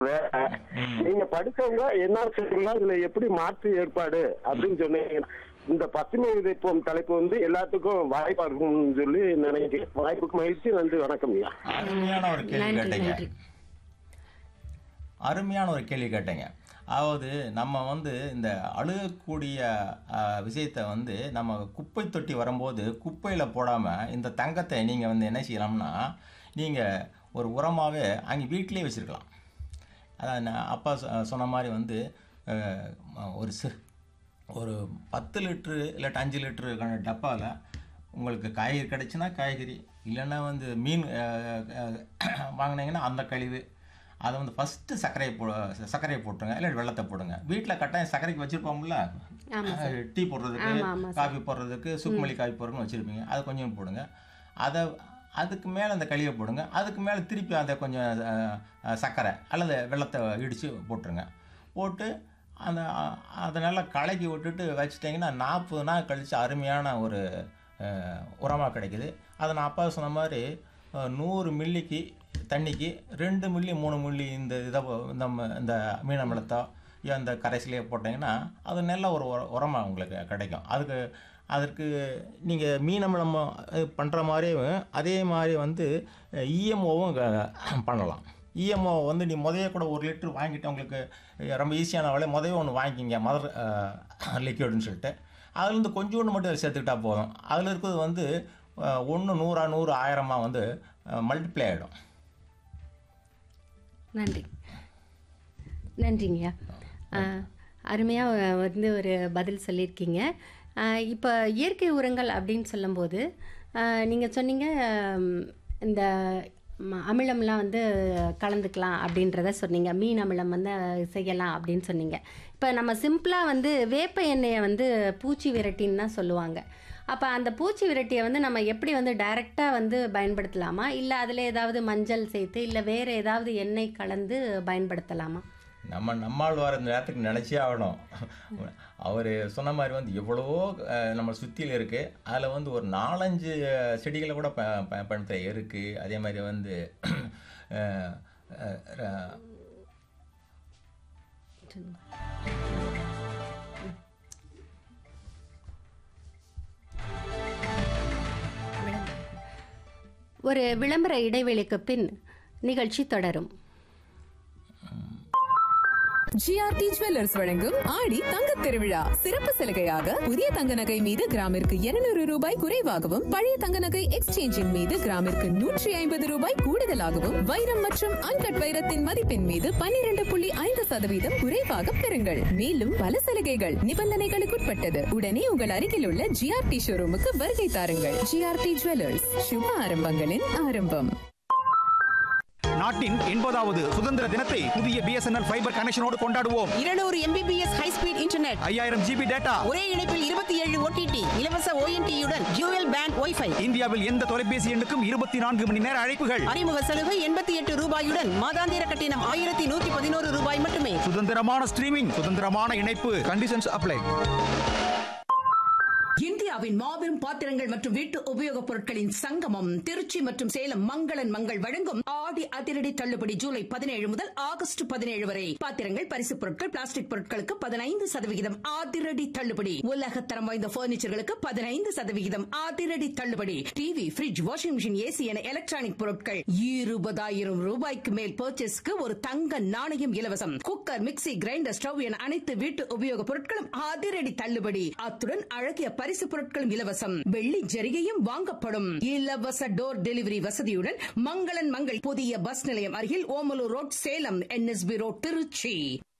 வேற. நீங்க படிச்சவங்க என்ன செய்யலாம் இதுல எப்படி மாற்று ஏற்பாடு அப்படின்னு சொன்னீங்க இந்த பசுமை விதைப்போம் தலைப்பு வந்து எல்லாத்துக்கும் வாய்ப்பா இருக்கும்னு சொல்லி நினைக்கிறேன் வாய்ப்புக்கு மகிழ்ச்சி நன்றி வணக்கம் ஐயா அருமையான ஒரு கேள்வி நன்றி கேட்டீங்க நன்றி அருமையான ஒரு கேள்வி கேட்டீங்க அதாவது நம்ம வந்து இந்த அழுகக்கூடிய அஹ், விஷயத்தை வந்து நம்ம குப்பை தொட்டி வரும்போது குப்பையில் போடாமல் இந்த தங்கத்தை நீங்கள் வந்து என்ன செய்யலாம்னா நீங்கள் ஒரு உரமாகவே அங்கே வீட்டிலே வச்சுருக்கலாம் அதான் நான் அப்பா சொ- சொன்ன மாதிரி வந்து அஹ், ம- ஒரு சி ஒரு பத்து லிட்ரு இல்லாட்டி அஞ்சு லிட்ரு டப்பாவில் உங்களுக்கு காய்கறி கிடச்சுன்னா காய்கறி இல்லைன்னா வந்து மீன் அஹ், அஹ், வாங்குனீங்கன்னா அந்த கழிவு அதை வந்து ஃபஸ்ட்டு சர்க்கரையை போ சர்க்கரையை போட்டுருங்க இல்லை வெள்ளத்தை போடுங்க வீட்டில் கட்டாயம் சர்க்கரைக்கு வச்சுருப்போம்ல ஆமா டீ போடுறதுக்கு ஆமா, ஆமா சார். காஃபி போடுறதுக்கு சுக்குமல்லி காஃபி போடுறதுன்னு வச்சுருப்பீங்க அதை கொஞ்சம் போடுங்க அதை அதுக்கு மேலே அந்த களியை போடுங்க அதுக்கு மேலே திருப்பி அதை கொஞ்சம் அஹ், அஹ், சர்க்கரை அல்லது வெள்ளத்தை இடித்து போட்டுருங்க போட்டு அந்த அஹ், அதை நல்லா கலக்கி விட்டுட்டு வச்சிட்டிங்கன்னா நாற்பது நாள் கழித்து அருமையான ஒரு உரமாக கிடைக்குது அதை நான் அப்பா சொன்ன மாதிரி அஹ், நூறு மில்லிக்கு தண்ணிக்கு ரெண்டு மில்லி மூணு மில்லி இந்த இதை நம்ம இந்த மீனமிலத்தோ இந்த கரைசலையே போட்டிங்கன்னா அது நல்ல ஒரு உர உரமாக உங்களுக்கு கிடைக்கும் அதுக்கு அதற்கு நீங்கள் மீனமிலம் பண்ணுற மாதிரியும் அதே மாதிரி வந்து இஎம்ஓவும் பண்ணலாம் இஎம்ஓ வந்து நீ முதைய கூட ஒரு லிட்டர் வாங்கிட்டு உங்களுக்கு ரொம்ப ஈஸியான வேலை முதைய ஒன்று வாங்கிக்கிங்க மதர் லிக்விட்னு சொல்லிட்டு அதுலேருந்து கொஞ்சோண்டு மட்டும் சேர்த்துக்கிட்டா போதும் அதில் இருக்கிறது வந்து ஒன்று நூறா நூறு ஆயிரமாக வந்து மல்டிப்ளை ஆகிடும் நன்றி நன்றிங்கய்யா அருமையாக வந்து ஒரு பதில் சொல்லியிருக்கீங்க இப்போ இயற்கை உரங்கள் அப்படின்னு சொல்லும்போது நீங்கள் சொன்னீங்க ம், இந்த ம- அமிலம்லாம் வந்து கலந்துக்கலாம் அப்படின்றத சொன்னீங்க மீன் அமிலம் வந்து செய்யலாம் அப்படின்னு சொன்னீங்க இப்போ நம்ம சிம்பிளாக வந்து வேப்ப எண்ணெயை வந்து பூச்சி விரட்டின்னு தான் சொல்லுவாங்க அப்போ அந்த பூச்சி விரட்டியை வந்து நம்ம எப்படி வந்து டைரெக்டாக வந்து பயன்படுத்தலாமா இல்லை அதில் ஏதாவது மஞ்சள் சேர்த்து இல்லை வேறு ஏதாவது எண்ணெய் கலந்து பயன்படுத்தலாமா நம்ம நம்மாழ்வார் இந்த நேரத்துக்கு நினச்சே ஆகணும் அவர் சொன்ன மாதிரி வந்து எவ்வளவோ அஹ், நம்ம சுற்றியில் இருக்குது அதில் வந்து ஒரு நாலஞ்சு அஹ், செடிகளை கூட ப ப- பயன்படுத்த எருக்கு அதே மாதிரி வந்து அஹ், அஹ், ர- ஒரு விளம்பர இடைவெளிக்கு பின் நிகழ்ச்சி தொடரும் ஜிஆர்டி ஜுவல்லர்ஸ் வழங்கும் ஆடி தங்க திருவிழா சிறப்பு சலுகையாக புதிய தங்க நகை மீது கிராமிற்கு 200 ரூபாய் குறைவாகவும் பழைய தங்க நகை எக்ஸ்சேஞ்சின் மீது கிராமிற்கு நூற்றி ஐம்பது ரூபாய் கூடுதலாகவும் வைரம் மற்றும் அன்கட் வைரத்தின் மதிப்பின் மீது 12.5% புள்ளி ஐந்து சதவீதம் குறைவாக பெறுங்கள் மேலும் பல சலுகைகள் நிபந்தனைகளுக்குட்பட்டது உடனே உங்கள் அருகில் உள்ள ஜிஆர்டி ஷோரூமுக்கு வருகை தாருங்கள் ஜிஆர்டி ஜுவல்லர்ஸ் சுப ஆரம்பங்களின் ஆரம்பம் நாட்டின் எண்பதாவது சுதந்திர தினத்தை புதிய பிஎஸ்என்எல் ஃபைபர் கனெக்ஷனோடு கொண்டாடுவோம் இருநூறு எம்பிபிஎஸ் ஹை ஸ்பீட் இன்டர்நெட் ஐயாயிரம் ஜிபி டேட்டா ஒரே இணைப்பில் இருபத்தி ஏழு ஓடிடி இலவச ஓஎன்டியுடன் டியூவல் பேண்ட் ஒய்ஃபை இந்தியாவில் எந்த தொலைபேசி எண்ணுக்கும் இருபத்தி நான்கு மணி நேர அழைப்புகள் அறிமுக சலுகை எண்பத்தி எட்டு ரூபாயுடன் மாதாந்திர கட்டணம் ஆயிரத்தி நூத்தி பதினோரு ரூபாய் மட்டுமே சுதந்திரமான ஸ்ட்ரீமிங் சுதந்திரமான இணைப்பு கண்டிஷன்ஸ் அப்ளை இந்தியாவின் மாபெரும் பாத்திரங்கள் மற்றும் வீட்டு உபயோகப் பொருட்களின் சங்கமம் திருச்சி மற்றும் சேலம் மங்களன் மங்கள் வழங்கும் ஆடி அதிரடி தள்ளுபடி ஜூலை பதினேழு முதல் ஆகஸ்ட் பதினேழு வரை பாத்திரங்கள் பரிசுப் பொருட்கள் பிளாஸ்டிக் பொருட்களுக்கு பதினைந்து சதவிகிதம் அதிரடி தள்ளுபடி உலக தரம் வாய்ந்த பர்னிச்சர்களுக்கு பதினைந்து சதவிகிதம் அதிரடி தள்ளுபடி TV fridge washing machine AC என எலக்ட்ரானிக் பொருட்கள் இருபதாயிரம் ரூபாய்க்கு மேல் பர்ச்சேஸ்க்கு ஒரு தங்க நாணயம் இலவசம் குக்கர் மிக்ஸி கிரைண்டர் ஸ்டவ் என அனைத்து வீட்டு உபயோகப் பொருட்களும் அதிரடி தள்ளுபடி அத்துடன் அழகிய பரிசு பொருட்களும் இலவசம் வெள்ளி ஜரிகையும் வாங்கப்படும் இலவச டோர் டெலிவரி வசதியுடன் மங்களன் மங்கள் புதிய பஸ் நிலையம் அருகில் Omalur road Salem NSB road Trichy